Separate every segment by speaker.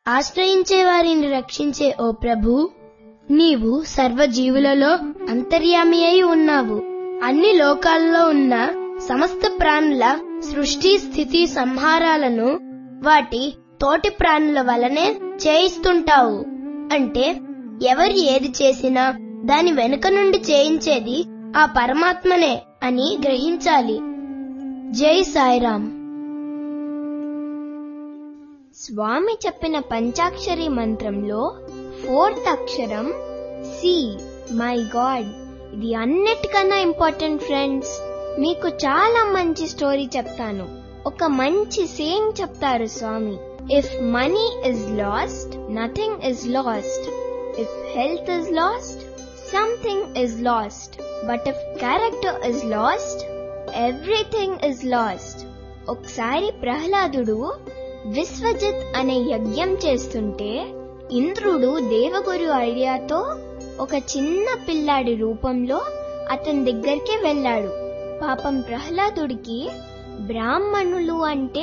Speaker 1: ఆశ్రయించే వారిని రక్షించే ఓ ప్రభు నీవు సర్వజీవులలో అంతర్యామి అయి ఉన్నావు అన్ని లోకాల్లో ఉన్న సమస్త ప్రాణుల సృష్టి స్థితి సంహారాలను వాటి తోటి ప్రాణుల వలనే చేయిస్తుంటావు అంటే ఎవరు ఏది చేసినా దాని వెనుక నుండి చేయించేది ఆ పరమాత్మనే అని గ్రహించాలి జై సాయిరామ్
Speaker 2: స్వామి చెప్పిన పంచాక్షరి మంత్రంలో ఫోర్త్ అక్షరం సి మై గాడ్ ఇది అన్నిటికన్నా ఇంపార్టెంట్ ఫ్రెండ్స్ మీకు చాలా మంచి స్టోరీ చెప్తాను ఒక మంచి సేయింగ్ చెప్తారు Swami if money is lost nothing is lost if health is lost something is lost but if character is lost everything is lost ఒకసారి ప్రహ్లాదుడు విశ్వజిత్ అనే యజ్ఞం చేస్తుంటే ఇంద్రుడు దేవగురు ఐడియాతో ఒక చిన్న పిల్లాడి రూపంలో అతని దగ్గరికి వెళ్ళాడు పాపం ప్రహ్లాదుడికి బ్రాహ్మణులు అంటే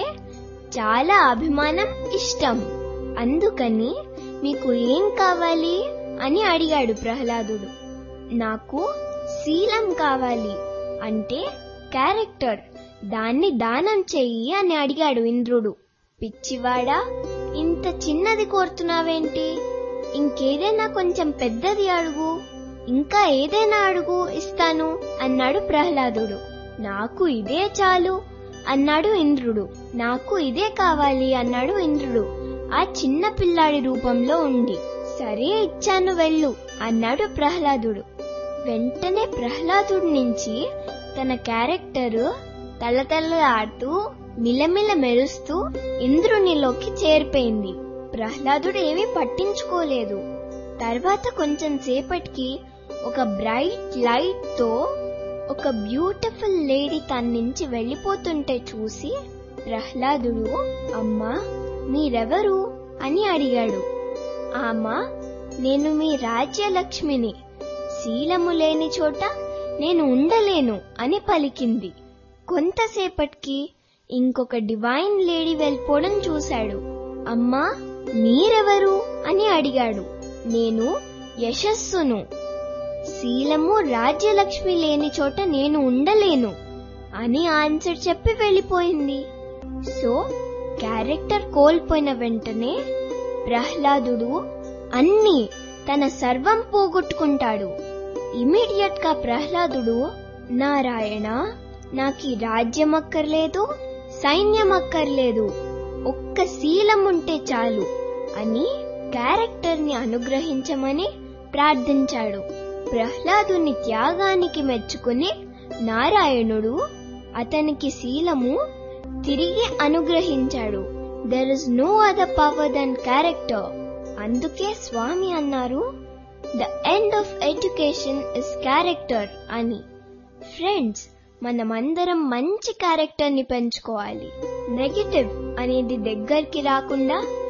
Speaker 2: చాలా అభిమానం ఇష్టం అందుకని మీకు ఏం కావాలి అని అడిగాడు ప్రహ్లాదుడు నాకు శీలం కావాలి అంటే క్యారెక్టర్ దాన్ని దానం చెయ్యి అని అడిగాడు ఇంద్రుడు పిచ్చివాడా ఇంత చిన్నది కోరుతున్నావేంటి ఇంకేదైనా కొంచెం పెద్దది అడుగు ఇంకా ఏదైనా అడుగు ఇస్తాను అన్నాడు ప్రహ్లాదుడు నాకు ఇదే చాలు అన్నాడు ఇంద్రుడు నాకు ఇదే కావాలి అన్నాడు ఇంద్రుడు ఆ చిన్న పిల్లాడి రూపంలో ఉండి సరే ఇచ్చాను వెళ్ళు అన్నాడు ప్రహ్లాదుడు వెంటనే ప్రహ్లాదుడి నుంచి తన క్యారెక్టర్ తలతలలాడుతూ మిలమిల మెరుస్తూ ఇంద్రునిలోకి చేరిపోయింది ప్రహ్లాదుడు ఏమీ పట్టించుకోలేదు తర్వాత కొంచెం సేపటికి ఒక బ్రైట్ లైట్ తో ఒక బ్యూటిఫుల్ లేడీ తన నుంచి వెళ్ళిపోతుంటే చూసి ప్రహ్లాదుడు అమ్మా మీరెవరు అని అడిగాడు ఆమా నేను మీ రాజ్యలక్ష్మిని శీలము లేని చోట నేను ఉండలేను అని పలికింది కొంతసేపటికి ఇంకొక డివైన్ లేడీ వెళ్ళిపోవడం చూశాడు అమ్మా మీరెవరు అని అడిగాడు నేను యశస్సును శీలము రాజ్యలక్ష్మి లేని చోట నేను ఉండలేను అని ఆన్సర్ చెప్పి వెళ్ళిపోయింది సో క్యారెక్టర్ కోల్పోయిన వెంటనే ప్రహ్లాదుడు అన్ని తన సర్వం పోగొట్టుకుంటాడు ఇమీడియట్ గా ప్రహ్లాదుడు నారాయణ నాకు ఈ రాజ్యం అక్కర్లేదు సైన్యం అక్కర్లేదు ఒక్క శీలం ఉంటే చాలు అని క్యారెక్టర్ ని అనుగ్రహించమని ప్రార్థించాడు ప్రహ్లాదుని త్యాగానికి మెచ్చుకుని నారాయణుడు అతనికి శీలము తిరిగి అనుగ్రహించాడు there is no other power than character అందుకే స్వామి అన్నారు the end of education is character అని ఫ్రెండ్స్ మనమందరం మంచి క్యారెక్టర్ ని పెంచుకోవాలి నెగటివ్ అనేది దగ్గరికి రాకుండా